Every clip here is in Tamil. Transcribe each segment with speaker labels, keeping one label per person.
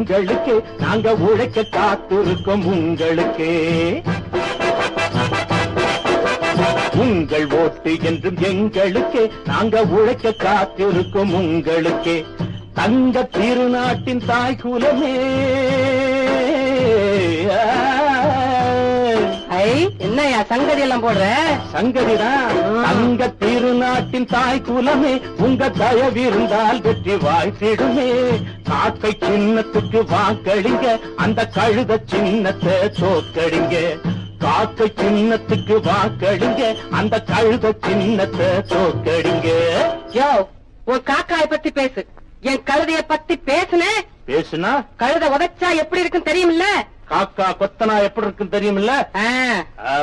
Speaker 1: எங்களுக்கு நாங்க உழைக்க காத்திருக்கோம் உங்களுக்கு உங்கள் ஓட்டு என்றும் எங்களுக்கு நாங்க உழைக்க காத்திருக்கோம் உங்களுக்கு தங்க திருநாட்டின் தாய் குலமே
Speaker 2: ஐ என்னய்யா சங்கதி எல்லாம் போடுற
Speaker 1: சங்கதிதான் தங்க திருநாட்டின் தாய் குலமே உங்க தயவிருந்தால் வெற்றி வாழ்த்திடுமே காக்கை சின்னத்துக்கு வாக்களிங்க அந்த கழுத சின்னத்தை தோக்கடிங்க காக்கை சின்னத்துக்கு வாக்களிங்க அந்த கழுத சின்னத்தை தோக்கடிங்க
Speaker 2: யோ உன் காக்காய பத்தி பேசு என் கழுதைய பத்தி பேசுனேன்
Speaker 1: பேசுனா
Speaker 2: கழுத உதைச்சா எப்படி இருக்குன்னு தெரியுமில்ல
Speaker 1: காக்கா கொத்தனா எப்படி இருக்குன்னு தெரியுமில்ல
Speaker 2: ஆ,
Speaker 1: ஆ.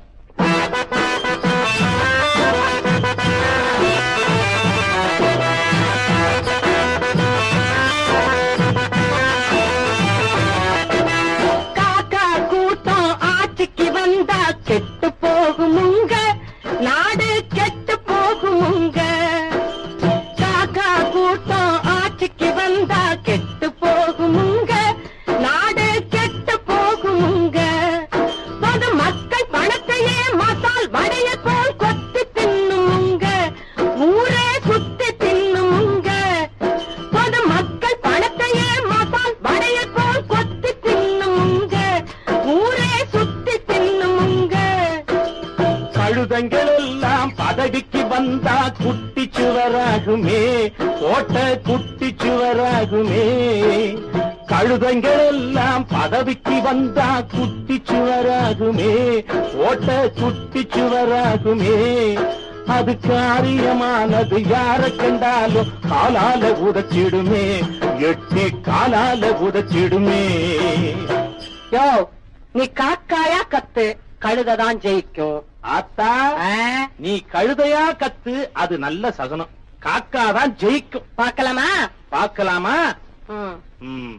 Speaker 2: காக்கா கூட்டம் ஆட்சிக்கு வந்தா கெட்டு போகுமுங்க நாடு கெட்டு போகுமுங்க காக்கா கூட்டம் ஆட்சிக்கு வந்தா கெட்டு போகுமுங்க நாடு கெட்டு போகுமுங்க பொது மக்கள் பணத்தையே மசால் வடைய போல் கொத்தி தின்னுமுங்க ஊரே சுத்தி தின்னுமுங்க பொது மக்கள் பணத்தையே மசால் வடைய போல் கொத்தி தின்னுமுங்க ஊரே சுத்தி தின்னுமுங்க
Speaker 1: கழுதங்கள் எல்லாம் பதவிக்கு வந்தா குட்டி சுவராகுமே கோட்ட குட்டி சுவராகுமே கழுதங்கள் எல்லாம் பதவிக்கு வந்தா குட்டி சுவராகுமே கோட்ட குட்டி சுவராகுமே அது காரியமானது யார கண்டாலும் காலால உதச்சிடுமே எட்டி காலால உதச்சிடுமே
Speaker 2: யோ நீ காக்காயா கத்து கழுததான் ஜெயிக்கும்
Speaker 1: ஆத்தா
Speaker 2: ஆ,
Speaker 1: நீ கழுதையா கத்து அது நல்ல சகனம் காக்காதான் ஜெயிக்கும்
Speaker 2: பார்க்கலாமா
Speaker 1: பார்க்கலாமா
Speaker 2: ம்.
Speaker 1: ம்.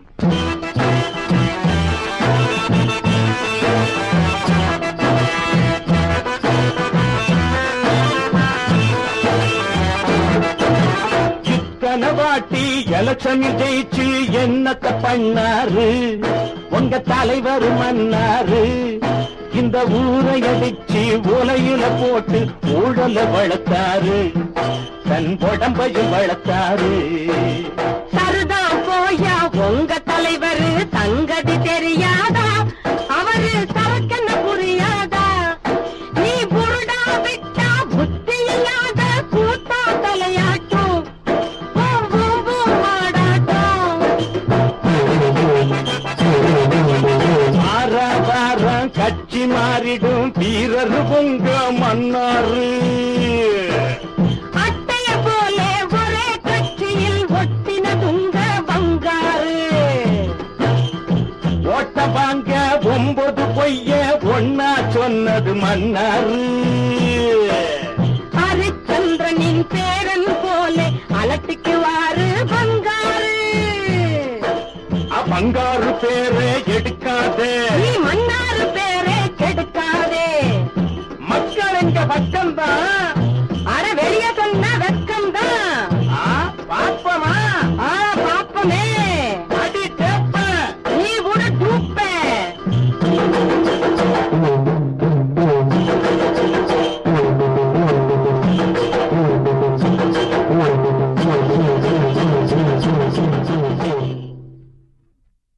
Speaker 1: சிக்கன வாட்டி எலக்ஷனில் ஜெயிச்சு என்னத்த பண்ணாரு உங்க தலைவர் மன்னாரு இந்த ஊரை அடிச்சு உலையில போட்டு ஊழல வளர்த்தாரு தன் உடம்பையும் வளர்த்தாரு
Speaker 2: சருதான் போயா உங்க தலைவர் தங்கதி தெரியாதா அவரு சரக்கென்ன புரியாதா நீ புருடா விட்டா புத்தி இல்லாத கூத்தா தலையாட்டும் பூம் பூம் பூம் ஆடாட்டும்
Speaker 1: வார வாரம் கட்சி மாறிடும் வீரர் உங்க மன்னாரு
Speaker 2: அட்டைய போல ஒரே கட்சியில் ஒட்டின துங்க பங்காரு
Speaker 1: ஓட்ட வாங்க ஒன்பது பொய்ய ஒன்னா சொன்னது மன்னாரு
Speaker 2: ஹரிச்சந்திரனின் பேரன் போல அலட்டிக்குவாரு பங்காரு
Speaker 1: அ, பங்காரு பேரை எடுக்காதே
Speaker 2: நீ மன்னாரு பேரை கெடுக்காதே
Speaker 1: மக்கள் எங்க பக்கம்தான்